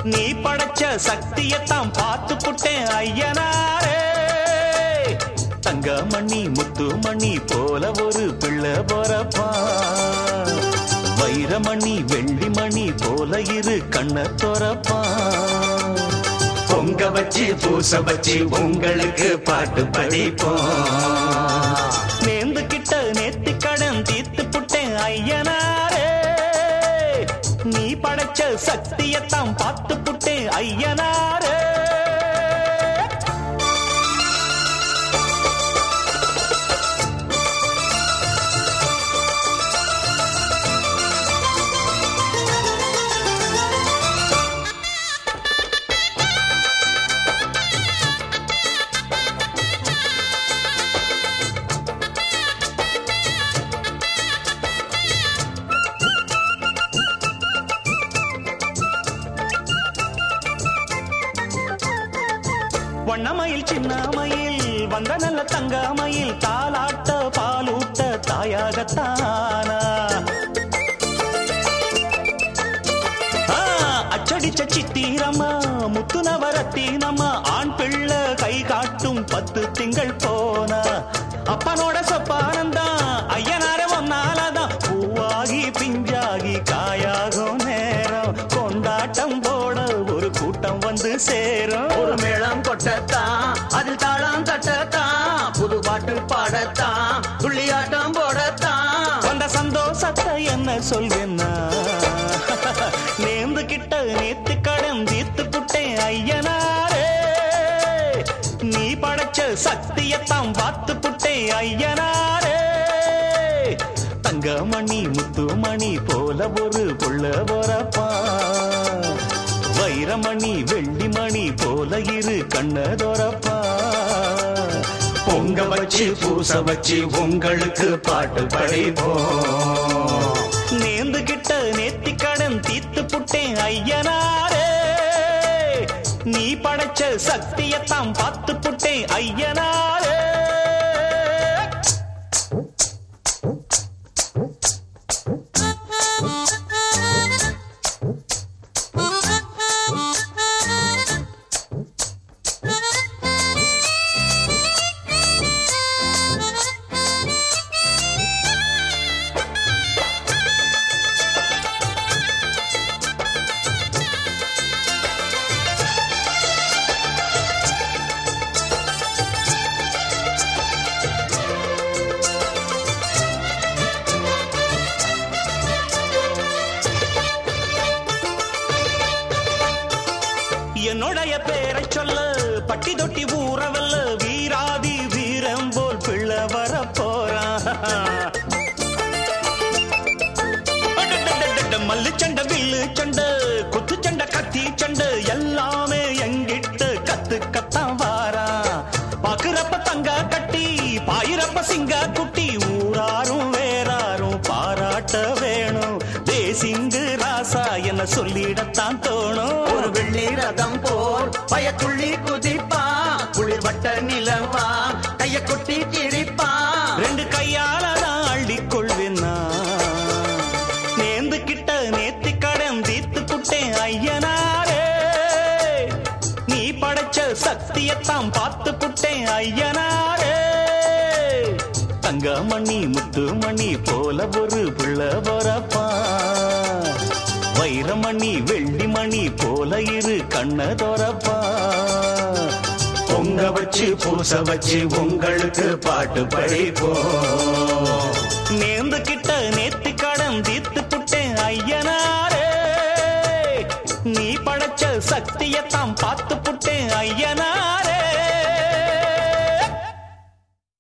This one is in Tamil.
நீ படைச்ச சக்தியத்தான் பார்த்து புட்டேன் ஐயனாரே தங்கமணி முத்துமணி போல ஒரு பிள்ளை பொறப்பா வைரமணி வெள்ளிமணி போல இரு கண்ண தொரப்பா பொங்க வச்சு பூச வச்சு உங்களுக்கு பாட்டு படிப்போம் நேர்ந்து கிட்ட நேத்தி கடன் தீர்த்து புட்டேன் ஐயனாரே நீ படைச்ச சக்தியத்தான் பார்த்து புட்டேன் ஐயனாரே வண்ணமயில் சின்னமயில் வந்த நல்ல தங்கமயில் தாலாட்ட பாலூட்ட தாயாகத்தானா ஆ, அச்சடிச்ச சித்திரம்மா முத்து நவரத்தினம்மா ஆண் பிள்ளை கை காட்டும் பத்து திங்கள் போனா அப்பனோட சொப்பானந்தா ஐயனார ஒன்னாலதான் பூவாகி பிஞ்சாகி காயாகும் நேரம் கொண்டாட்டம் போட ஒரு கூட்டம் வந்து சேரும் ஒரு மேளம் கொட்டத்தான் அதில் தாளம் தட்டத்தான் புது பாட்டு பாடத்தான் துள்ளியாட்டம் போடத்தான் அந்த சந்தோஷத்தை என்ன சொல்வேன்னா நேர்ந்து கிட்ட நேத்து கடன் தீர்த்து புட்டேன் ஐயனாரே நீ படைச்ச சக்தியத்தான் பார்த்து புட்டேன் ஐயனாரே தங்கமணி முத்துமணி போல ஒரு புள்ள போறப்பா வைரமணி வெள்ளிமணி போல இரு கண்ணதொரப்பா பொங்க வச்சு பூச வச்சு உங்களுக்கு பாட்டு படிப்போம் நேர்ந்து கிட்ட நேத்தி கடன் தீர்த்து புட்டேன் ஐயனாரே நீ படைச்ச சக்தியத்தான் பார்த்து புட்டேன் ஐயனாரே என்னுடைய பேரை சொல்ல பட்டி தொட்டி ஊறவல்ல வீராதி வீரம் போல் பிள்ளை வர போறான் மல்லு சண்டை வில்லு சண்டை குத்து சண்டை கத்தி சண்டை எல்லாமே எங்கிட்ட கத்து கத்தான் வாரா பாக்குறப்ப தங்க கட்டி பாயிரப்ப சிங்க குட்டி ஊராரும் வேறாரும் பாராட்ட வேணும் தேசிங்கு ராசா என்ன சொல்லிடத்தான் தோணும் ஒரு வெள்ளி ரதம் போல் பயத்துள்ளி குதிப்பா குளிர் வட்ட நிலவா கைய கொட்டி கிழிப்பா ரெண்டு கையால தான் அள்ளிக் கொள்வேன்னா நேர்ந்து கிட்ட நேத்தி கடன் தீர்த்து புட்டேன் ஐயனாரே நீ படைச்ச சக்தியத்தான் பார்த்து புட்டேன் ஐயனாரே தங்கமணி முத்துமணி போல ஒரு புள்ள பொறப்பா வைரமணி வெள்ளிமணி போல இரு கண்ண தொரப்பா பொங்க வச்சு பூச வச்சு உங்களுக்கு பாட்டு படிப்போம்